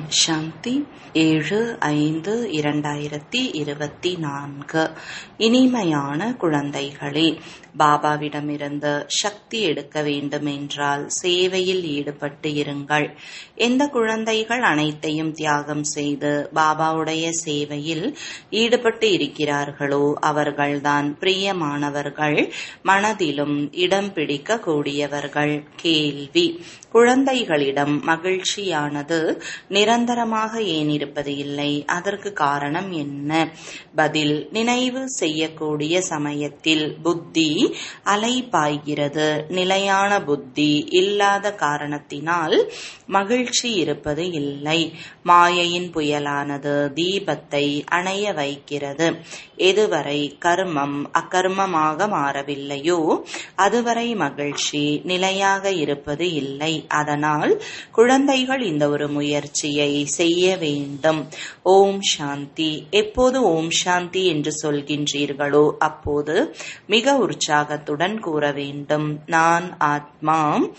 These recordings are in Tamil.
சாந்தி ஏழு ஐந்து இரண்டாயிரத்தி இருபத்தி நான்கு இனிமையான குழந்தைகளே பாபாவிடமிருந்து சக்தி எடுக்க வேண்டுமென்றால் சேவையில் ஈடுபட்டு இருங்கள் எந்த குழந்தைகள் அனைத்தையும் தியாகம் செய்து பாபாவுடைய சேவையில் ஈடுபட்டு இருக்கிறார்களோ அவர்கள்தான் பிரியமானவர்கள் மனதிலும் இடம் பிடிக்க கூடியவர்கள் கேள்வி குழந்தைகளிடம் மகிழ்ச்சியானது நிரந்தரமாக ஏன் இருப்பது இல்லை அதற்கு காரணம் என்ன பதில் நினைவு செய்யக்கூடிய சமயத்தில் புத்தி அலை பாய்கிறது நிலையான புத்தி இல்லாத காரணத்தினால் மகிழ்ச்சி இருப்பது இல்லை மாயையின் புயலானது தீபத்தை அணைய வைக்கிறது எதுவரை கர்மம் அக்கர்மமாக மாறவில்லையோ அதுவரை மகிழ்ச்சி நிலையாக இருப்பது இல்லை அதனால் குழந்தைகள் இந்த ஒரு முயற்சியை செய்ய வேண்டும் ஓம் சாந்தி எப்போது ஓம் சாந்தி என்று சொல்கின்றீர்களோ அப்போது மிக உற்சாகத்துடன் கூற வேண்டும் நான் ஆத்மா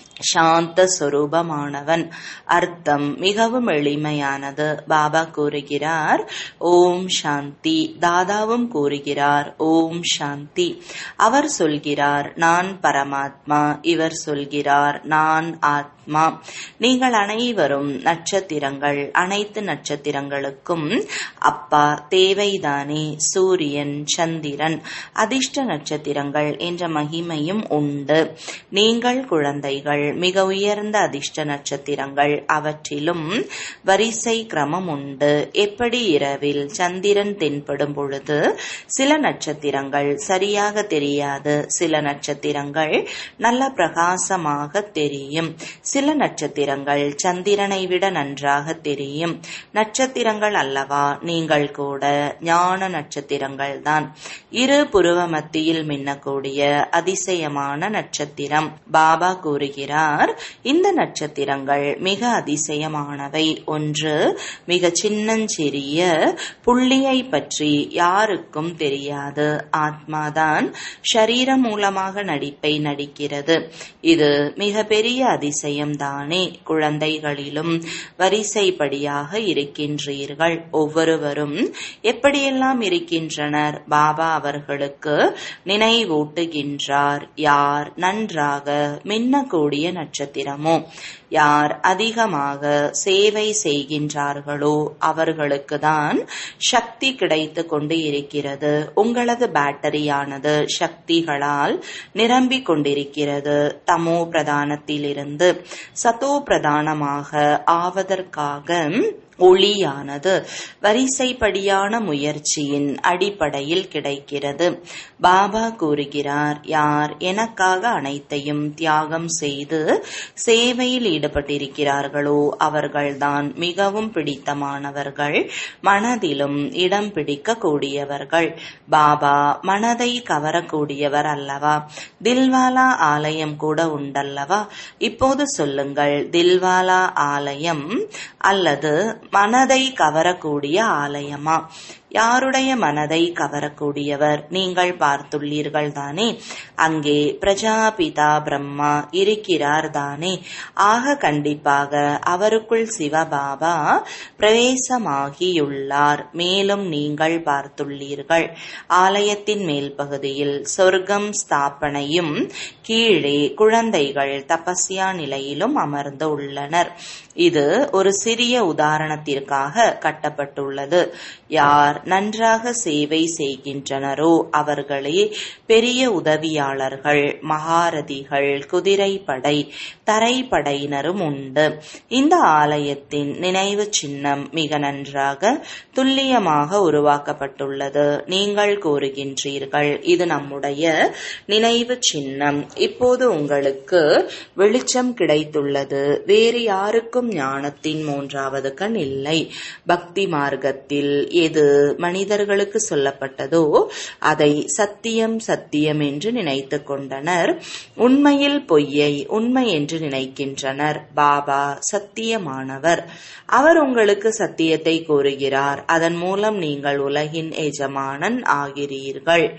சாந்த சொரூபமானவன் அர்த்தம் மிகவும் எளிமையானது பாபா கூறுகிறார் ஓம் சாந்தி தாதாவும் கூறுகிறார் ஓம் சாந்தி அவர் சொல்கிறார் நான் பரமாத்மா இவர் சொல்கிறார் நான் ஆத்மா நீங்கள் அனைவரும் நட்சத்திரங்கள் அனைத்து நட்சத்திரங்களுக்கும் அப்பா தேவைதானே சூரியன் சந்திரன் அதிர்ஷ்ட நட்சத்திரங்கள் என்ற மகிமையும் உண்டு நீங்கள் குழந்தைகள் மிக உயர்ந்த அதிர்ஷ்ட நட்சத்திரங்கள் அவற்றிலும் வரிசை கிரமம் உண்டு எப்படி இரவில் சந்திரன் தென்படும் பொழுது சில நட்சத்திரங்கள் சரியாக தெரியாது சில நட்சத்திரங்கள் நல்ல பிரகாசமாக தெரியும் சில நட்சத்திரங்கள் சந்திரனை விட நன்றாக தெரியும் நட்சத்திரங்கள் அல்லவா நீங்கள் கூட ஞான நட்சத்திரங்கள் தான் இரு புருவ மத்தியில் மின்னக்கூடிய அதிசயமான நட்சத்திரம் பாபா கூறுகிறார் இந்த நட்சத்திரங்கள் மிக அதிசயமானவை ஒன்று மிக சின்னஞ்சிறிய புள்ளியை பற்றி யாருக்கும் தெரியாது ஆத்மாதான் ஷரீரம் மூலமாக நடிப்பை நடிக்கிறது இது மிக பெரிய அதிசயம் தானே குழந்தைகளிலும் வரிசைப்படியாக இருக்கின்றீர்கள் ஒவ்வொருவரும் எப்படியெல்லாம் இருக்கின்றனர் பாபா அவர்களுக்கு நினைவூட்டுகின்றார் யார் நன்றாக மின்னக்கூடிய நட்சத்திரமோ யார் அதிகமாக சேவை செய்கின்றார்களோ அவர்களுக்கு தான் சக்தி கிடைத்து கொண்டு இருக்கிறது உங்களது பேட்டரியானது சக்திகளால் நிரம்பிக் கொண்டிருக்கிறது தமோ பிரதானத்திலிருந்து சதோ பிரதானமாக ஆவதற்காக ஒளியானது வரிசைப்படியான முயற்சியின் அடிப்படையில் கிடைக்கிறது பாபா கூறுகிறார் யார் எனக்காக அனைத்தையும் தியாகம் செய்து சேவையில் ஈடுபட்டிருக்கிறார்களோ அவர்கள்தான் மிகவும் பிடித்தமானவர்கள் மனதிலும் இடம் பிடிக்க கூடியவர்கள் பாபா மனதை கவரக்கூடியவர் அல்லவா தில்வாலா ஆலயம் கூட உண்டல்லவா இப்போது சொல்லுங்கள் தில்வாலா ஆலயம் அல்லது மனதை கவரக்கூடிய ஆலயமா யாருடைய மனதை கவரக்கூடியவர் நீங்கள் பார்த்துள்ளீர்கள் தானே அங்கே பிரஜாபிதா பிரம்மா இருக்கிறார் தானே ஆக கண்டிப்பாக அவருக்குள் சிவபாபா பிரவேசமாகியுள்ளார் மேலும் நீங்கள் பார்த்துள்ளீர்கள் ஆலயத்தின் மேல் பகுதியில் சொர்க்கம் ஸ்தாபனையும் கீழே குழந்தைகள் தபஸ்யா நிலையிலும் அமர்ந்து உள்ளனர் இது ஒரு சிறிய உதாரணத்திற்காக கட்டப்பட்டுள்ளது யார் நன்றாக சேவை செய்கின்றனரோ அவர்களே பெரிய உதவியாளர்கள் மகாரதிகள் குதிரைப்படை தரைப்படையினரும் உண்டு இந்த ஆலயத்தின் நினைவு சின்னம் மிக நன்றாக துல்லியமாக உருவாக்கப்பட்டுள்ளது நீங்கள் கூறுகின்றீர்கள் இது நம்முடைய நினைவு சின்னம் இப்போது உங்களுக்கு வெளிச்சம் கிடைத்துள்ளது வேறு யாருக்கும் ஞானத்தின் மூன்றாவது கண் இல்லை பக்தி மார்க்கத்தில் எது மனிதர்களுக்கு சொல்லப்பட்டதோ அதை சத்தியம் சத்தியம் என்று நினைத்துக் கொண்டனர் உண்மையில் பொய்யை உண்மை என்று நினைக்கின்றனர் பாபா சத்தியமானவர் அவர் உங்களுக்கு சத்தியத்தை கூறுகிறார் அதன் மூலம் நீங்கள் உலகின் எஜமானன் ஆகிறீர்கள்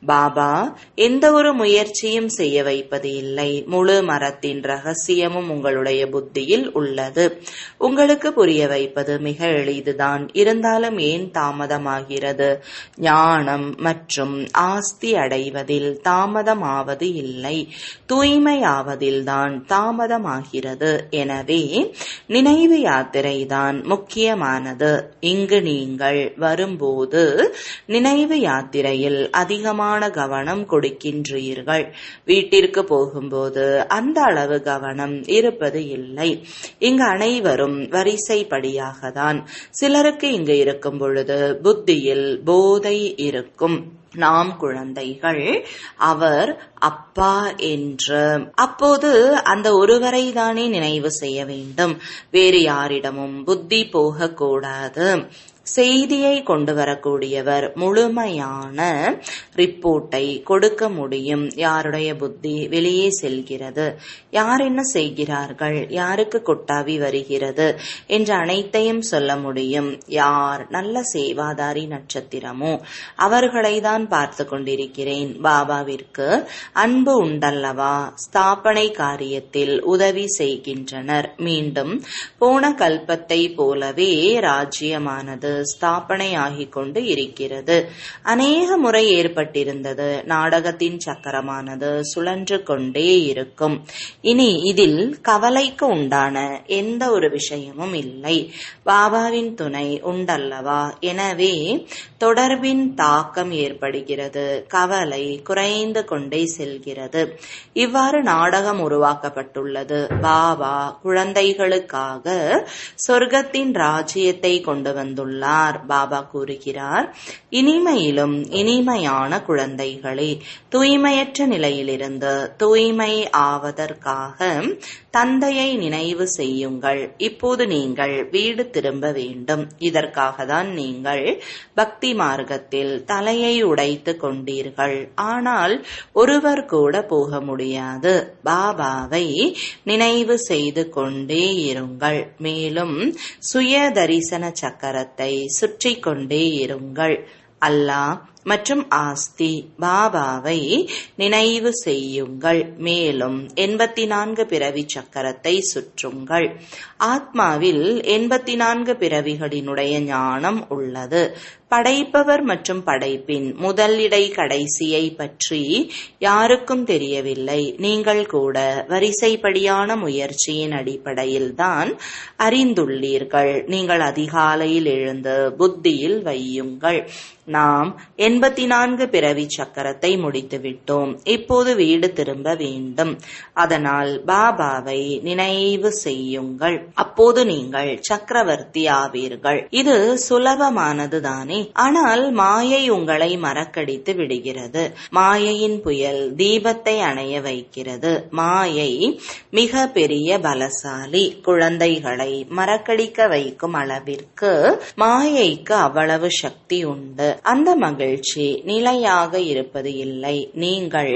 பாபா எந்த ஒரு முயற்சியும் செய்ய வைப்பது இல்லை முழு மரத்தின் ரகசியமும் உங்களுடைய புத்தியில் உள்ளது உங்களுக்கு புரிய வைப்பது மிக எளிதுதான் இருந்தாலும் ஏன் தாமதமாகிறது ஞானம் மற்றும் ஆஸ்தி அடைவதில் தாமதமாவது இல்லை தூய்மையாவதில் தான் தாமதமாகிறது எனவே நினைவு யாத்திரை தான் முக்கியமானது இங்கு நீங்கள் வரும்போது நினைவு யாத்திரையில் அதிகமான கவனம் கொடுக்கின்றீர்கள் வீட்டிற்கு போகும்போது அந்த அளவு கவனம் இருப்பது இல்லை இங்கு அனைவரும் வரிசைப்படியாக தான் சிலருக்கு இங்கு இருக்கும் பொழுது புத்தியில் போதை இருக்கும் நாம் குழந்தைகள் அவர் அப்பா என்று அப்போது அந்த ஒருவரை தானே நினைவு செய்ய வேண்டும் வேறு யாரிடமும் புத்தி போகக்கூடாது செய்தியை கொண்டு வரக்கூடியவர் முழுமையான ரிப்போர்ட்டை கொடுக்க முடியும் யாருடைய புத்தி வெளியே செல்கிறது யார் என்ன செய்கிறார்கள் யாருக்கு கொட்டாவி வருகிறது என்ற அனைத்தையும் சொல்ல முடியும் யார் நல்ல சேவாதாரி நட்சத்திரமோ அவர்களை தான் பார்த்து கொண்டிருக்கிறேன் பாபாவிற்கு அன்பு உண்டல்லவா ஸ்தாபனை காரியத்தில் உதவி செய்கின்றனர் மீண்டும் போன கல்பத்தை போலவே ராஜ்யமானது ஸ்தாபனை ஆகிக் கொண்டு இருக்கிறது அநேக முறை ஏற்பட்டிருந்தது நாடகத்தின் சக்கரமானது சுழன்று கொண்டே இருக்கும் இனி இதில் கவலைக்கு உண்டான எந்த ஒரு விஷயமும் இல்லை பாபாவின் துணை உண்டல்லவா எனவே தொடர்பின் தாக்கம் ஏற்படுகிறது கவலை குறைந்து கொண்டே செல்கிறது இவ்வாறு நாடகம் உருவாக்கப்பட்டுள்ளது பாபா குழந்தைகளுக்காக சொர்க்கத்தின் ராஜ்யத்தை கொண்டு வந்துள்ளார் பாபா கூறுகிறார் இனிமையிலும் இனிமையான குழந்தைகளே தூய்மையற்ற நிலையிலிருந்து தூய்மை ஆவதற்காக தந்தையை நினைவு செய்யுங்கள் இப்போது நீங்கள் வீடு திரும்ப வேண்டும் இதற்காக தான் நீங்கள் பக்தி மார்க்கத்தில் தலையை உடைத்து கொண்டீர்கள் ஆனால் ஒருவர் கூட போக முடியாது பாபாவை நினைவு செய்து கொண்டே இருங்கள் மேலும் சுய தரிசன சக்கரத்தை சுற்றி கொண்டே இருங்கள் அல்லாஹ் மற்றும் ஆஸ்தி பாபாவை நினைவு செய்யுங்கள் மேலும் எண்பத்தி நான்கு பிறவி சக்கரத்தை சுற்றுங்கள் ஆத்மாவில் எண்பத்தி நான்கு பிறவிகளினுடைய ஞானம் உள்ளது படைப்பவர் மற்றும் படைப்பின் முதல் இடை கடைசியை பற்றி யாருக்கும் தெரியவில்லை நீங்கள் கூட வரிசைப்படியான முயற்சியின் அடிப்படையில் தான் அறிந்துள்ளீர்கள் நீங்கள் அதிகாலையில் எழுந்து புத்தியில் வையுங்கள் நாம் எண்பத்தி நான்கு பிறவி சக்கரத்தை முடித்துவிட்டோம் இப்போது வீடு திரும்ப வேண்டும் அதனால் பாபாவை நினைவு செய்யுங்கள் அப்போது நீங்கள் சக்கரவர்த்தி ஆவீர்கள் இது சுலபமானது தானே ஆனால் மாயை உங்களை மறக்கடித்து விடுகிறது மாயையின் புயல் தீபத்தை அணைய வைக்கிறது மாயை மிக பெரிய பலசாலி குழந்தைகளை மறக்கடிக்க வைக்கும் அளவிற்கு மாயைக்கு அவ்வளவு சக்தி உண்டு அந்த மகிழ்ச்சி நிலையாக இருப்பது இல்லை நீங்கள்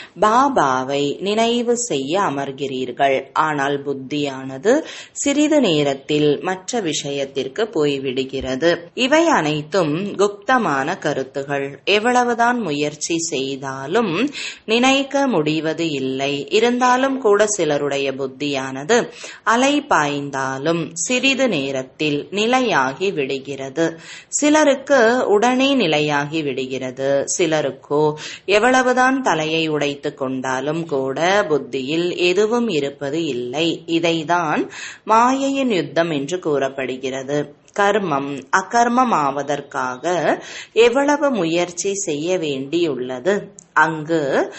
பாபாவை நினைவு செய்ய அமர்கிறீர்கள் ஆனால் புத்தியானது சிறிது நேரத்தில் மற்ற விஷயத்திற்கு போய்விடுகிறது இவை அனைத்தும் குப்தமான கருத்துகள் எவ்வளவுதான் முயற்சி செய்தாலும் நினைக்க முடிவது இல்லை இருந்தாலும் கூட சிலருடைய புத்தியானது அலை பாய்ந்தாலும் சிறிது நேரத்தில் நிலையாகி விடுகிறது சிலருக்கு உடனே நிலையாகி விடுகிறது சிலருக்கோ எவ்வளவுதான் தலையை உடைத்து கொண்டாலும் கூட புத்தியில் எதுவும் இருப்பது இல்லை இதைதான் மாயையின் யுத்தம் என்று கூறப்படுகிறது கர்மம் அகர்மமாவதற்காக எவ்வளவு முயற்சி செய்ய வேண்டியுள்ளது அங்கு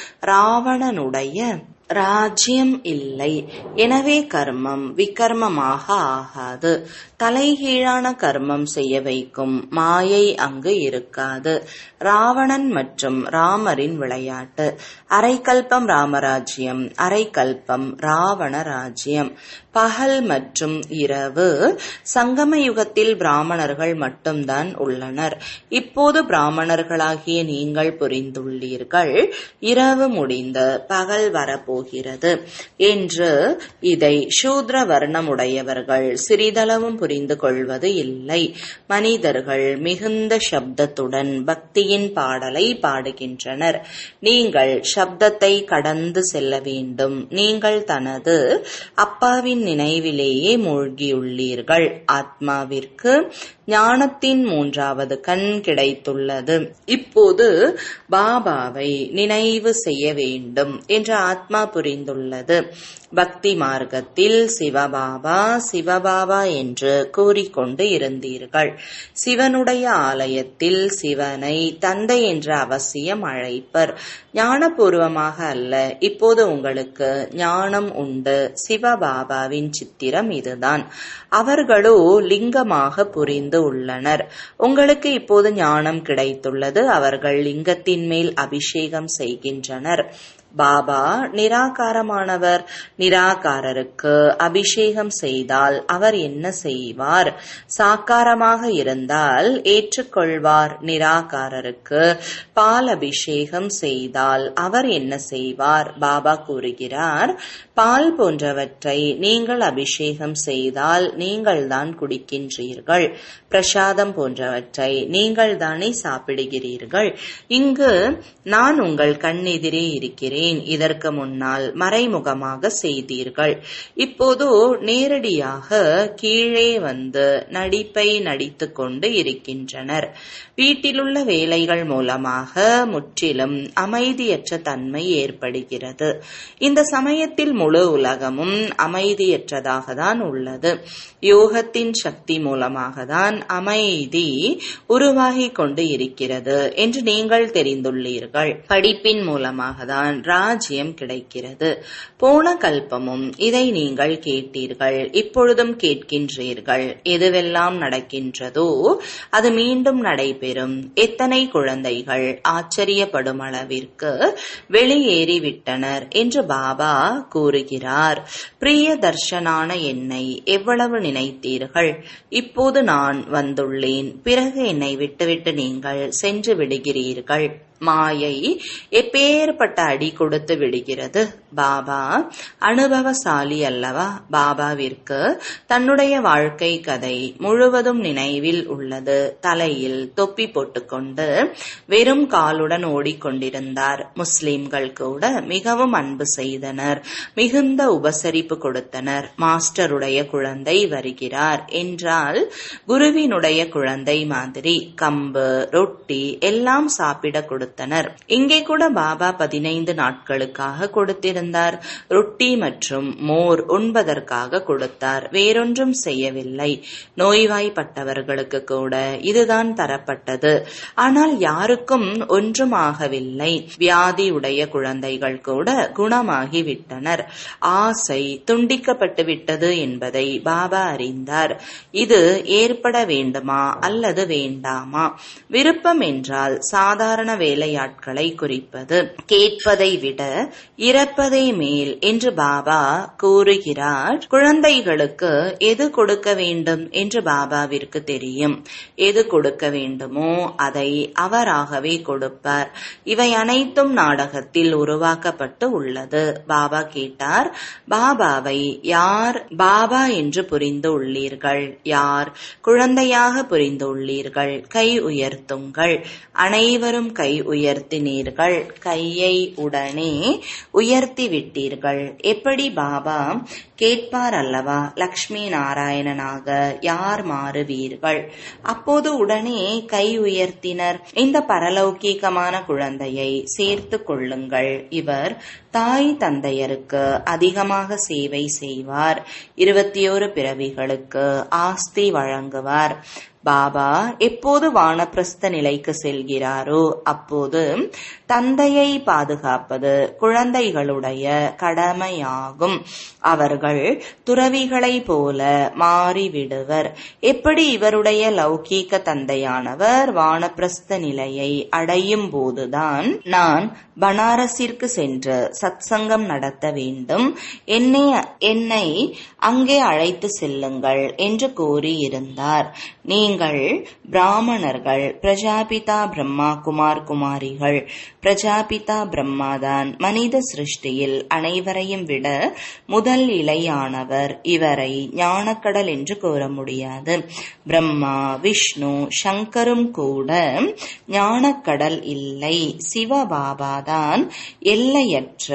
ராவணனுடைய ராஜ்யம் இல்லை எனவே கர்மம் விகர்மமாக ஆகாது தலைகீழான கர்மம் செய்ய வைக்கும் மாயை அங்கு இருக்காது ராவணன் மற்றும் ராமரின் விளையாட்டு அரைக்கல்பம் ராமராஜ்யம் அரைக்கல்பம் ராவண ராஜ்யம் பகல் மற்றும் இரவு சங்கம யுகத்தில் பிராமணர்கள் மட்டும்தான் உள்ளனர் இப்போது பிராமணர்களாகிய நீங்கள் புரிந்துள்ளீர்கள் இரவு முடிந்து பகல் வரப்போகிறது என்று இதை சூத்ர வர்ணமுடையவர்கள் சிறிதளவும் புரிந்து கொள்வது இல்லை மனிதர்கள் மிகுந்த சப்தத்துடன் பக்தியின் பாடலை பாடுகின்றனர் நீங்கள் சப்தத்தை கடந்து செல்ல வேண்டும் நீங்கள் தனது அப்பாவின் நினைவிலேயே மூழ்கியுள்ளீர்கள் ஆத்மாவிற்கு ஞானத்தின் மூன்றாவது கண் கிடைத்துள்ளது இப்போது பாபாவை நினைவு செய்ய வேண்டும் என்று ஆத்மா புரிந்துள்ளது பக்தி மார்க்கத்தில் சிவபாபா சிவபாபா என்று கூறிக்கொண்டு இருந்தீர்கள் சிவனுடைய ஆலயத்தில் சிவனை தந்தை என்ற அவசியம் அழைப்பர் ஞானபூர்வமாக அல்ல இப்போது உங்களுக்கு ஞானம் உண்டு சிவபாபாவின் சித்திரம் இதுதான் அவர்களோ லிங்கமாக புரிந்து உள்ளனர் உங்களுக்கு இப்போது ஞானம் கிடைத்துள்ளது அவர்கள் லிங்கத்தின் மேல் அபிஷேகம் செய்கின்றனர் பாபா நிராகாரமானவர் நிராகாரருக்கு அபிஷேகம் செய்தால் அவர் என்ன செய்வார் சாக்காரமாக இருந்தால் ஏற்றுக்கொள்வார் நிராகாரருக்கு பால் அபிஷேகம் செய்தால் அவர் என்ன செய்வார் பாபா கூறுகிறார் பால் போன்றவற்றை நீங்கள் அபிஷேகம் செய்தால் நீங்கள் தான் குடிக்கின்றீர்கள் பிரசாதம் போன்றவற்றை நீங்கள் தானே சாப்பிடுகிறீர்கள் இங்கு நான் உங்கள் கண்ணெதிரே இருக்கிறேன் இதற்கு முன்னால் மறைமுகமாக செய்தீர்கள் இப்போது நேரடியாக கீழே வந்து நடிப்பை நடித்துக் கொண்டு இருக்கின்றனர் வீட்டிலுள்ள வேலைகள் மூலமாக முற்றிலும் அமைதியற்ற தன்மை ஏற்படுகிறது இந்த சமயத்தில் முழு உலகமும் அமைதியற்றதாக தான் உள்ளது யோகத்தின் சக்தி மூலமாக தான் அமைதி உருவாகி கொண்டு இருக்கிறது என்று நீங்கள் தெரிந்துள்ளீர்கள் படிப்பின் மூலமாக தான் ராஜ்யம் கிடைக்கிறது போன கல்பமும் இதை நீங்கள் கேட்டீர்கள் இப்பொழுதும் கேட்கின்றீர்கள் எதுவெல்லாம் நடக்கின்றதோ அது மீண்டும் நடைபெறும் எத்தனை குழந்தைகள் ஆச்சரியப்படும் அளவிற்கு வெளியேறிவிட்டனர் என்று பாபா கூறுகிறார் பிரிய தர்ஷனான என்னை எவ்வளவு நினைத்தீர்கள் இப்போது நான் வந்துள்ளேன் பிறகு என்னை விட்டுவிட்டு நீங்கள் சென்று விடுகிறீர்கள் மாயை எப்பேற்பட்ட அடி கொடுத்து விடுகிறது பாபா அனுபவசாலி அல்லவா பாபாவிற்கு தன்னுடைய வாழ்க்கை கதை முழுவதும் நினைவில் உள்ளது தலையில் தொப்பி போட்டுக்கொண்டு வெறும் காலுடன் ஓடிக்கொண்டிருந்தார் முஸ்லிம்கள் கூட மிகவும் அன்பு செய்தனர் மிகுந்த உபசரிப்பு கொடுத்தனர் மாஸ்டருடைய குழந்தை வருகிறார் என்றால் குருவினுடைய குழந்தை மாதிரி கம்பு ரொட்டி எல்லாம் சாப்பிட கொடுத்தனர் இங்கே கூட பாபா பதினைந்து நாட்களுக்காக கொடுத்திருந்தார் ரொட்டி மற்றும் மோர் உண்பதற்காக கொடுத்தார் வேறொன்றும் செய்யவில்லை நோய்வாய்ப்பட்டவர்களுக்கு கூட இதுதான் தரப்பட்டது ஆனால் யாருக்கும் ஒன்றும் ஆகவில்லை வியாதியுடைய குழந்தைகள் கூட குணமாகி விட்டனர் ஆசை துண்டிக்கப்பட்டு விட்டது என்பதை பாபா அறிந்தார் இது ஏற்பட வேண்டுமா அல்லது வேண்டாமா விருப்பம் என்றால் சாதாரண வேலையாட்களை குறிப்பது கேட்பதை விட இறப்பதே மேல் என்று பாபா கூறுகிறார் குழந்தைகளுக்கு எது கொடுக்க வேண்டும் என்று பாபாவிற்கு தெரியும் எது கொடுக்க வேண்டுமோ அதை அவராகவே கொடுப்பார் இவை அனைத்தும் நாடகத்தில் உருவாக்கப்பட்டு உள்ளது பாபா கேட்டார் பாபாவை யார் பாபா என்று புரிந்து உள்ளீர்கள் யார் குழந்தையாக புரிந்து உள்ளீர்கள் கை உயர்த்துங்கள் அனைவரும் கை உயர்த்தினீர்கள் கையை உடனே உயர்த்தி விட்டீர்கள் எப்படி பாபா கேட்பார் அல்லவா லக்ஷ்மி நாராயணனாக யார் மாறுவீர்கள் அப்போது உடனே கை உயர்த்தினர் இந்த பரலௌகீகமான குழந்தையை சேர்த்து கொள்ளுங்கள் இவர் தாய் தந்தையருக்கு அதிகமாக சேவை செய்வார் இருபத்தி ஒரு பிறவிகளுக்கு ஆஸ்தி வழங்குவார் பாபா எப்போது வானப்பிரஸ்த நிலைக்கு செல்கிறாரோ அப்போது தந்தையை பாதுகாப்பது குழந்தைகளுடைய கடமையாகும் அவர்கள் துறவிகளை போல மாறிவிடுவர் எப்படி இவருடைய லௌகீக தந்தையானவர் வானப்பிரஸ்த நிலையை அடையும் போதுதான் நான் பனாரஸிற்கு சென்று சத்சங்கம் நடத்த வேண்டும் என்னை என்னை அங்கே அழைத்து செல்லுங்கள் என்று கூறியிருந்தார் நீங்கள் பிராமணர்கள் பிரஜாபிதா பிரம்மா குமார் குமாரிகள் பிரஜாபிதா பிரம்மாதான் மனித சிருஷ்டியில் அனைவரையும் விட முதல் இலையானவர் இவரை ஞானக்கடல் என்று கூற முடியாது பிரம்மா விஷ்ணு சங்கரும் கூட ஞானக்கடல் இல்லை சிவபாபாதான் எல்லையற்ற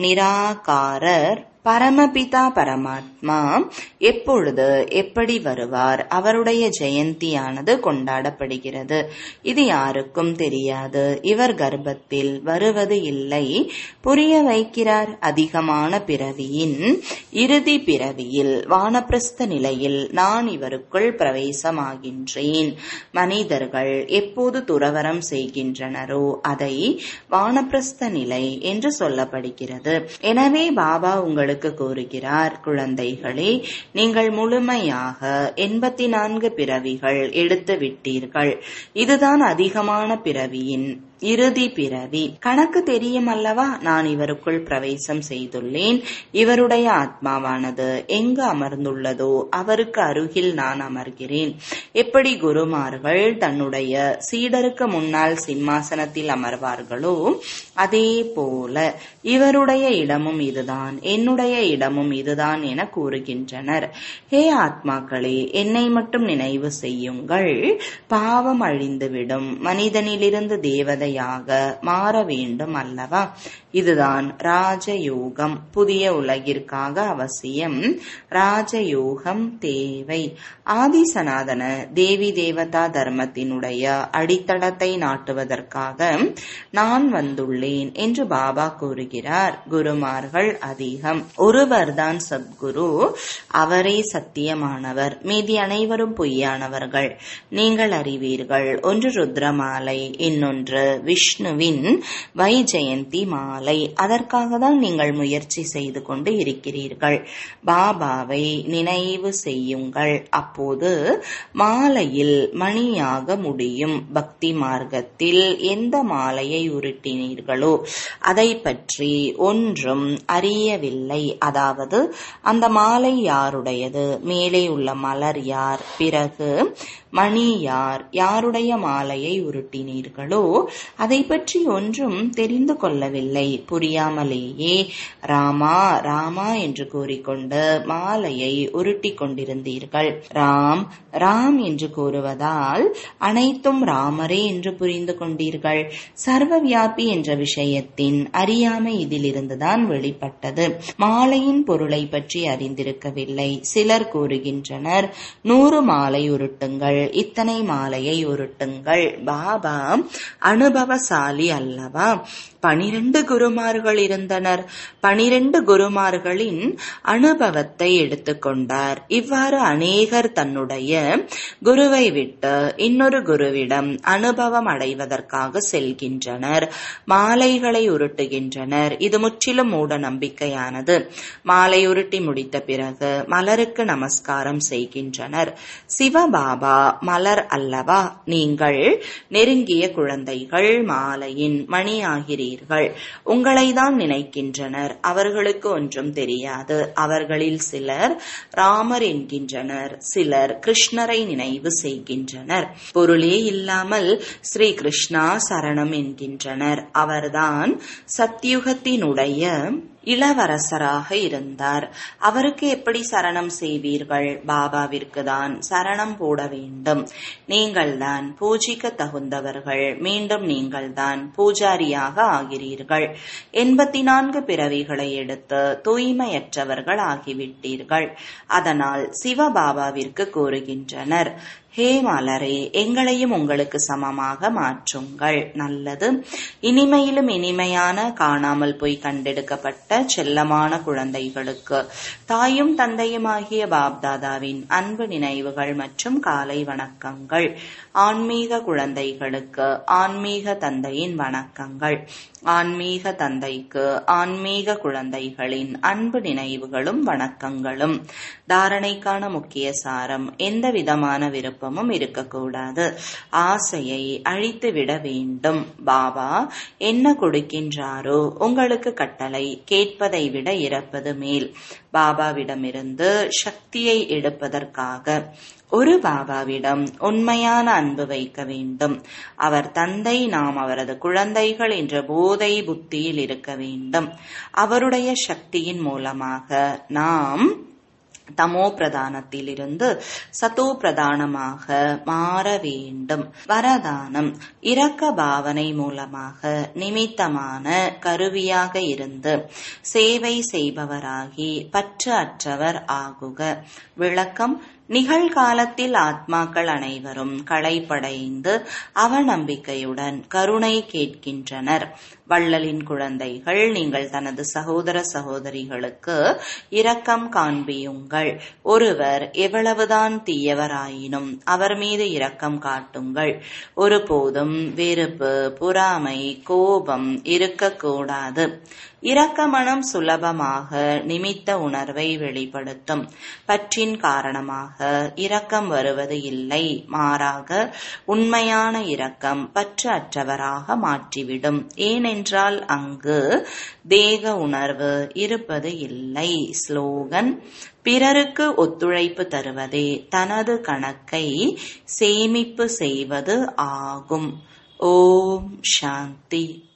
நிராகாரர் பரமபிதா பரமாத்மா எப்பொழுது எப்படி வருவார் அவருடைய ஜெயந்தியானது கொண்டாடப்படுகிறது இது யாருக்கும் தெரியாது இவர் கர்ப்பத்தில் வருவது இல்லை புரிய வைக்கிறார் அதிகமான பிறவியின் இறுதி பிறவியில் வானப்பிரஸ்த நிலையில் நான் இவருக்குள் பிரவேசமாகின்றேன் மனிதர்கள் எப்போது துறவரம் செய்கின்றனரோ அதை வானப்பிரஸ்த நிலை என்று சொல்லப்படுகிறது எனவே பாபா உங்களுக்கு உங்களுக்கு கூறுகிறார் குழந்தைகளே நீங்கள் முழுமையாக எண்பத்தி நான்கு பிறவிகள் எடுத்து விட்டீர்கள் இதுதான் அதிகமான பிறவியின் இறுதி பிறவி கணக்கு தெரியும் அல்லவா நான் இவருக்குள் பிரவேசம் செய்துள்ளேன் இவருடைய ஆத்மாவானது எங்கு அமர்ந்துள்ளதோ அவருக்கு அருகில் நான் அமர்கிறேன் எப்படி குருமார்கள் தன்னுடைய சீடருக்கு முன்னால் சிம்மாசனத்தில் அமர்வார்களோ அதே போல இவருடைய இடமும் இதுதான் என்னுடைய இடமும் இதுதான் என கூறுகின்றனர் ஹே ஆத்மாக்களே என்னை மட்டும் நினைவு செய்யுங்கள் பாவம் அழிந்துவிடும் மனிதனிலிருந்து தேவதை தேவதையாக மாற வேண்டும் அல்லவா இதுதான் ராஜயோகம் புதிய உலகிற்காக அவசியம் ராஜயோகம் தேவை ஆதி சனாதன தேவி தேவதா தர்மத்தினுடைய அடித்தளத்தை நாட்டுவதற்காக நான் வந்துள்ளேன் என்று பாபா கூறுகிறார் குருமார்கள் அதிகம் ஒருவர்தான் சத்குரு அவரே சத்தியமானவர் மீதி அனைவரும் பொய்யானவர்கள் நீங்கள் அறிவீர்கள் ஒன்று ருத்ரமாலை இன்னொன்று விஷ்ணுவின் வைஜெயந்தி மாலை அதற்காக தான் நீங்கள் முயற்சி செய்து கொண்டு இருக்கிறீர்கள் பாபாவை நினைவு செய்யுங்கள் அப்போது மாலையில் மணியாக முடியும் பக்தி மார்க்கத்தில் எந்த மாலையை உருட்டினீர்களோ அதை பற்றி ஒன்றும் அறியவில்லை அதாவது அந்த மாலை யாருடையது மேலே உள்ள மலர் யார் பிறகு மணி யார் யாருடைய மாலையை உருட்டினீர்களோ அதை பற்றி ஒன்றும் தெரிந்து கொள்ளவில்லை புரியாமலேயே ராமா ராமா என்று கூறிக்கொண்டு மாலையை உருட்டி கொண்டிருந்தீர்கள் ராம் ராம் என்று கூறுவதால் அனைத்தும் ராமரே என்று புரிந்து கொண்டீர்கள் சர்வ வியாபி என்ற விஷயத்தின் அறியாமை இதிலிருந்துதான் வெளிப்பட்டது மாலையின் பொருளை பற்றி அறிந்திருக்கவில்லை சிலர் கூறுகின்றனர் நூறு மாலை உருட்டுங்கள் இத்தனை மாலையை உருட்டுங்கள் பாபா அனுபவசாலி அல்லவா பனிரெண்டு குருமார்கள் இருந்தனர் பனிரெண்டு குருமார்களின் அனுபவத்தை எடுத்துக்கொண்டார் இவ்வாறு அநேகர் தன்னுடைய குருவை விட்டு இன்னொரு குருவிடம் அனுபவம் அடைவதற்காக செல்கின்றனர் மாலைகளை உருட்டுகின்றனர் இது முற்றிலும் மூட நம்பிக்கையானது மாலை உருட்டி முடித்த பிறகு மலருக்கு நமஸ்காரம் செய்கின்றனர் சிவபாபா மலர் அல்லவா நீங்கள் நெருங்கிய குழந்தைகள் மாலையின் மணி ஆகிறீர்கள் உங்களை தான் நினைக்கின்றனர் அவர்களுக்கு ஒன்றும் தெரியாது அவர்களில் சிலர் ராமர் என்கின்றனர் சிலர் கிருஷ்ணரை நினைவு செய்கின்றனர் பொருளே இல்லாமல் ஸ்ரீ கிருஷ்ணா சரணம் என்கின்றனர் அவர்தான் சத்யுகத்தினுடைய இளவரசராக இருந்தார் அவருக்கு எப்படி சரணம் செய்வீர்கள் பாபாவிற்கு தான் சரணம் போட வேண்டும் நீங்கள்தான் பூஜிக்க தகுந்தவர்கள் மீண்டும் நீங்கள்தான் பூஜாரியாக ஆகிறீர்கள் எண்பத்தி நான்கு பிறவிகளை எடுத்து தூய்மையற்றவர்கள் ஆகிவிட்டீர்கள் அதனால் சிவபாபாவிற்கு கூறுகின்றனர் ஹே மலரே எங்களையும் உங்களுக்கு சமமாக மாற்றுங்கள் நல்லது இனிமையிலும் இனிமையான காணாமல் போய் கண்டெடுக்கப்பட்ட செல்லமான குழந்தைகளுக்கு தாயும் தந்தையுமாகிய பாப்தாதாவின் அன்பு நினைவுகள் மற்றும் காலை வணக்கங்கள் ஆன்மீக குழந்தைகளுக்கு ஆன்மீக தந்தையின் வணக்கங்கள் ஆன்மீக தந்தைக்கு ஆன்மீக குழந்தைகளின் அன்பு நினைவுகளும் வணக்கங்களும் தாரணைக்கான முக்கிய சாரம் எந்த விதமான விருப்பமும் இருக்கக்கூடாது ஆசையை அழித்து விட வேண்டும் பாபா என்ன கொடுக்கின்றாரோ உங்களுக்கு கட்டளை கேட்பதை விட இறப்பது மேல் பாபாவிடமிருந்து சக்தியை எடுப்பதற்காக ஒரு பாபாவிடம் உண்மையான அன்பு வைக்க வேண்டும் அவர் தந்தை நாம் அவரது குழந்தைகள் என்ற போதை புத்தியில் இருக்க வேண்டும் அவருடைய சக்தியின் மூலமாக நாம் தமோ பிரதானத்திலிருந்து சதோ பிரதானமாக மாற வேண்டும் வரதானம் இரக்க பாவனை மூலமாக நிமித்தமான கருவியாக இருந்து சேவை செய்பவராகி பற்று அற்றவர் ஆகுக விளக்கம் நிகழ்காலத்தில் ஆத்மாக்கள் அனைவரும் களைப்படைந்து அவநம்பிக்கையுடன் கருணை கேட்கின்றனர் வள்ளலின் குழந்தைகள் நீங்கள் தனது சகோதர சகோதரிகளுக்கு இரக்கம் காண்பியுங்கள் ஒருவர் எவ்வளவுதான் தீயவராயினும் அவர் மீது இரக்கம் காட்டுங்கள் ஒருபோதும் வெறுப்பு பொறாமை கோபம் இருக்கக்கூடாது இரக்க மனம் சுலபமாக நிமித்த உணர்வை வெளிப்படுத்தும் பற்றின் காரணமாக இரக்கம் வருவது இல்லை மாறாக உண்மையான இரக்கம் பற்று அற்றவராக மாற்றிவிடும் ஏனென்றால் அங்கு தேக உணர்வு இருப்பது இல்லை ஸ்லோகன் பிறருக்கு ஒத்துழைப்பு தருவதே தனது கணக்கை சேமிப்பு செய்வது ஆகும் ஓம் சாந்தி